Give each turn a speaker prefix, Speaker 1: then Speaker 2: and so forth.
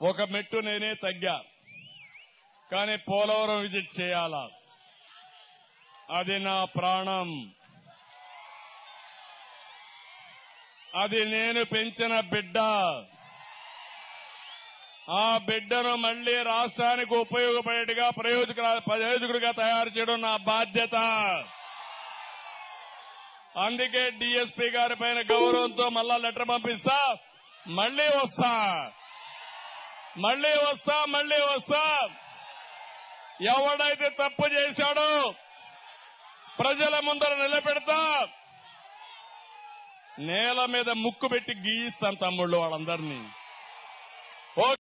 Speaker 1: ఒక మెట్టు నేనే తగ్గా కానీ పోలవరం విజిట్ చేయాలా అది నా ప్రాణం అది నేను పెంచిన బిడ్డ ఆ బిడ్డను మళ్లీ రాష్ట్రానికి ఉపయోగపడేట్టుగా ప్రయోజక ప్రయోజకుడిగా తయారు చేయడం నా బాధ్యత అందుకే డిఎస్పీ గారి పైన గౌరవంతో మళ్ళా లెటర్ పంపిస్తా మళ్లీ వస్తా మళ్లీ వస్తా మళ్లీ వస్తా ఎవడైతే తప్పు చేశాడో ప్రజల ముందర నిలబెడతా నేల మీద ముక్కు పెట్టి గీయిస్తాను తమ్ముళ్ళు వాళ్ళందరినీ ఓ